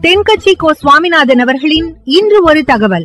தென்கட்சி கோ சுவாமிநாதன் அவர்களின் இன்று ஒரு தகவல்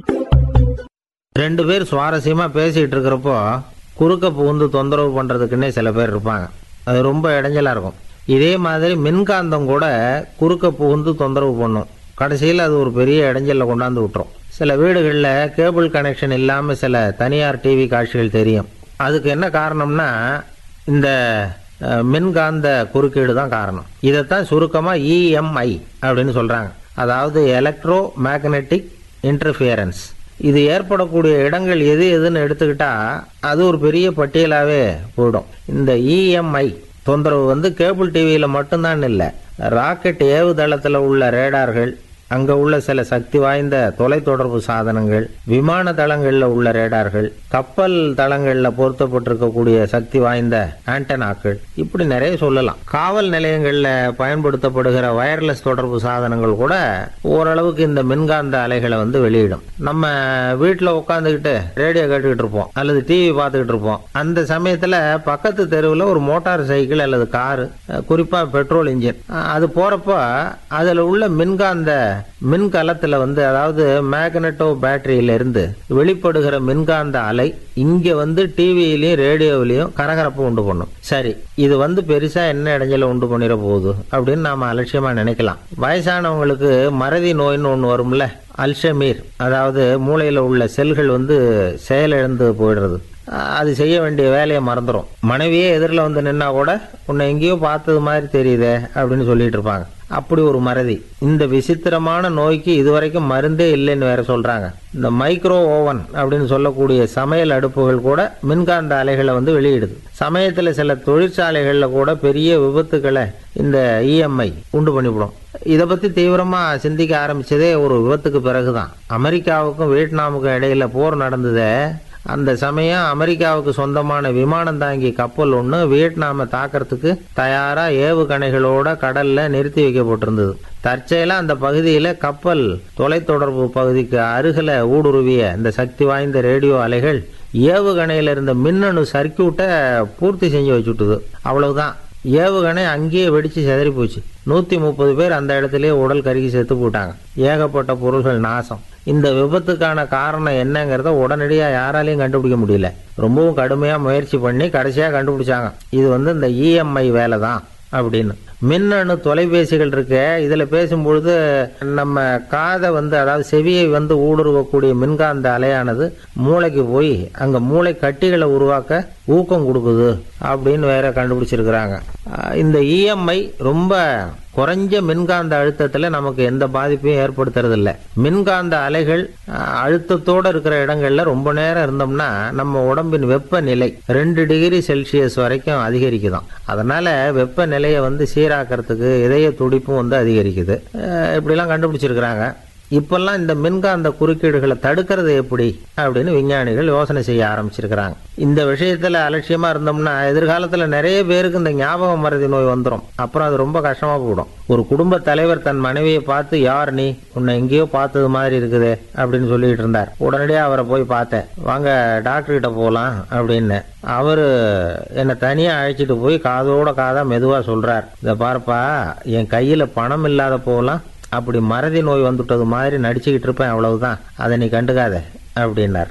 ரெண்டு பேர் சுவாரஸ்யமா பேசிட்டு இருக்கிறப்போ குறுக்க புகுந்து தொந்தரவு பண்றதுக்குன்னே சில பேர் இருப்பாங்க அது ரொம்ப இடைஞ்சலா இருக்கும் இதே மாதிரி மின்காந்தம் கூட குறுக்க புகுந்து தொந்தரவு பண்ணும் கடைசியில் அது ஒரு பெரிய இடைஞ்சல்ல கொண்டாந்து விட்டுரும் சில வீடுகளில் கேபிள் கனெக்ஷன் இல்லாமல் சில தனியார் டிவி காட்சிகள் தெரியும் அதுக்கு என்ன காரணம்னா இந்த அஹ், மின்காந்த குறுக்கீடு தான் காரணம் இதைத்தான் சுருக்கமாக இஎம்ஐ அப்படின்னு சொல்கிறாங்க அதாவது எலக்ட்ரோ மேக்னெட்டிக் இன்டர்ஃபியரன்ஸ் இது ஏற்படக்கூடிய இடங்கள் எது எதுன்னு எடுத்துக்கிட்டா அது ஒரு பெரிய பட்டியலாகவே போயிடும் இந்த இஎம்ஐ தொந்தரவு வந்து கேபிள் டிவியில் மட்டும்தான் இல்லை ராக்கெட் ஏவுதளத்தில் உள்ள ரேடார்கள் அங்கே உள்ள சில சக்தி வாய்ந்த தொலைத்தொடர்பு சாதனங்கள் விமான தளங்களில் உள்ள ரேடார்கள் கப்பல் தளங்களில் பொருத்தப்பட்டிருக்கக்கூடிய சக்தி வாய்ந்த ஆண்டனாக்கள் இப்படி நிறைய சொல்லலாம் காவல் நிலையங்களில் பயன்படுத்தப்படுகிற வயர்லெஸ் தொடர்பு சாதனங்கள் கூட ஓரளவுக்கு இந்த மின்காந்த அலைகளை வந்து வெளியிடும் நம்ம வீட்டில் உட்காந்துக்கிட்டு ரேடியோ கேட்டுக்கிட்டு இருப்போம் அல்லது டிவி பார்த்துக்கிட்டு இருப்போம் அந்த சமயத்தில் பக்கத்து தெருவில் ஒரு மோட்டார் சைக்கிள் அல்லது காரு குறிப்பாக பெட்ரோல் இன்ஜின் அஹ், அது போகிறப்போ அதில் உள்ள மின்காந்த மின்கலத்தில் வந்து அதாவது மேக்னட்டோ பேட்டரியில இருந்து வெளிப்படுகிற மின்காந்த அலை இங்கே வந்து டிவியிலையும் ரேடியோவிலையும் கரகரப்பு உண்டு பண்ணும் சரி இது வந்து பெருசா என்ன இடைஞ்சல உண்டு பண்ணிட போகுது அப்படின்னு நாம அலட்சியமா நினைக்கலாம் வயசானவங்களுக்கு மறதி நோயின்னு ஒன்று வரும்ல அல்ஷமீர் அதாவது மூளையில் உள்ள செல்கள் வந்து செயலிழந்து போயிடுறது அஹ் அது செய்ய வேண்டிய வேலையை மறந்துடும் மனைவியே எதிரில் வந்து நின்னா கூட உன்னை எங்கேயோ பார்த்தது மாதிரி தெரியுதே அப்படின்னு சொல்லிட்டு இருப்பாங்க அப்படி ஒரு மறதி இந்த விசித்திரமான நோய்க்கு இதுவரைக்கும் மருந்தே இல்லைன்னு வேற சொல்றாங்க இந்த மைக்ரோ ஓவன் அப்படின்னு சொல்லக்கூடிய சமையல் அடுப்புகள் கூட மின்காந்த அலைகளை வந்து வெளியிடுது சமயத்துல சில தொழிற்சாலைகள்ல கூட பெரிய விபத்துக்களை இந்த இஎம்ஐ உண்டு பண்ணிவிடும் இதை பத்தி தீவிரமா சிந்திக்க ஆரம்பிச்சதே ஒரு விபத்துக்கு பிறகுதான் அமெரிக்காவுக்கும் வியட்நாமுக்கும் இடையில போர் நடந்ததே அந்த சமயம் அமெரிக்காவுக்கு சொந்தமான விமானம் தாங்கி கப்பல் ஒன்று வியட்நாமை தாக்கறதுக்கு தயாரா ஏவுகணைகளோட கடல்ல நிறுத்தி வைக்கப்பட்டிருந்தது தற்செயலா அந்த பகுதியில கப்பல் தொலைத்தொடர்பு பகுதிக்கு அருகில ஊடுருவிய இந்த சக்தி வாய்ந்த ரேடியோ அலைகள் ஏவுகணையில இருந்த மின்னணு சர்க்கியூட்டை பூர்த்தி செஞ்சு வச்சுட்டுது அவ்வளவுதான் ஏவுகணை அங்கேயே வெடிச்சு சிதறி போச்சு நூத்தி முப்பது பேர் அந்த இடத்துலயே உடல் கருகி செத்து போட்டாங்க ஏகப்பட்ட பொருள்கள் நாசம் இந்த விபத்துக்கான காரணம் என்னங்கிறத உடனடியா யாராலையும் கண்டுபிடிக்க முடியல ரொம்பவும் கடுமையா முயற்சி பண்ணி கடைசியா கண்டுபிடிச்சாங்க இது வந்து இந்த இஎம்ஐ வேலை தான் அப்படின்னு மின்னணு தொலைபேசிகள் இருக்கு இதுல பேசும்பொழுது நம்ம காதை வந்து அதாவது செவியை வந்து ஊடுருவக்கூடிய மின்காந்த அலையானது மூளைக்கு போய் அங்க மூளை கட்டிகளை உருவாக்க ஊக்கம் கொடுக்குது அப்படின்னு வேற கண்டுபிடிச்சிருக்கிறாங்க அஹ் இந்த இஎம்ஐ ரொம்ப குறைஞ்ச மின்காந்த அழுத்தத்தில் நமக்கு எந்த பாதிப்பையும் ஏற்படுத்துறது இல்ல மின்காந்த அலைகள் அஹ், அழுத்தத்தோட இருக்கிற இடங்கள்ல ரொம்ப நேரம் இருந்தோம்னா நம்ம உடம்பின் வெப்பநிலை ரெண்டு டிகிரி செல்சியஸ் வரைக்கும் அதிகரிக்குதாம் அதனால வெப்பநிலையை வந்து சீராக்கிறதுக்கு இதய துடிப்பும் வந்து அதிகரிக்குது அஹ், இப்படிலாம் கண்டுபிடிச்சிருக்கிறாங்க இப்பெல்லாம் இந்த மின்காந்த குறுக்கீடுகளை தடுக்கிறது எப்படி அப்படின்னு விஞ்ஞானிகள் யோசனை செய்ய ஆரம்பிச்சிருக்கிறாங்க இந்த விஷயத்துல அலட்சியமா இருந்தோம்னா எதிர்காலத்துல நிறைய பேருக்கு இந்த ஞாபக மறதி நோய் வந்துடும் அப்புறம் அது ரொம்ப கஷ்டமா போயிடும் ஒரு குடும்ப தலைவர் தன் மனைவியை பார்த்து யார் நீ உன்னை எங்கேயோ பார்த்தது மாதிரி இருக்குது அப்படின்னு சொல்லிட்டு இருந்தார் உடனடியா அவரை போய் பார்த்தேன் வாங்க டாக்டர் கிட்ட போகலாம் அப்படின்னு அவரு என்னை தனியா அழைச்சிட்டு போய் காதோட காதா மெதுவா சொல்றார் இதை பாருப்பா என் கையில பணம் இல்லாத போகலாம் அப்படி மறதி நோய் வந்துட்டது மாதிரி நடிச்சுக்கிட்டு இருப்பேன் அவ்வளவுதான் அதை நீ கண்டுக்காத அப்படின்னார்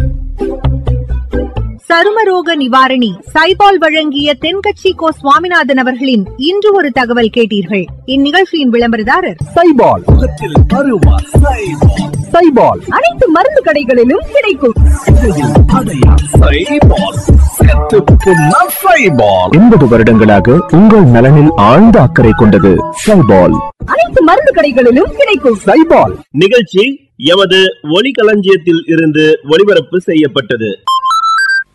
சருமரோக நிவாரணி சைபால் வழங்கிய தென்கட்சி கோ சுவாமிநாதன் அவர்களின் இன்று ஒரு தகவல் கேட்டீர்கள் இந்நிகழ்ச்சியின் விளம்பரதாரர் சைபால் முகத்தில் அருவா சைபால் சைபால் அனைத்து மருந்து கடைகளிலும் கிடைக்கும் சைபால் செத்து புண்ணா சைபால் எண்பது வருடங்களாக உங்கள் நலனில் ஆழ்ந்த அக்கறை கொண்டது சைபால் அனைத்து மருந்து கடைகளிலும் கிடைக்கும் சைபால் நிகழ்ச்சி எமது ஒலிகளஞ்சியத்தில் இருந்து ஒளிபரப்பு செய்யப்பட்டது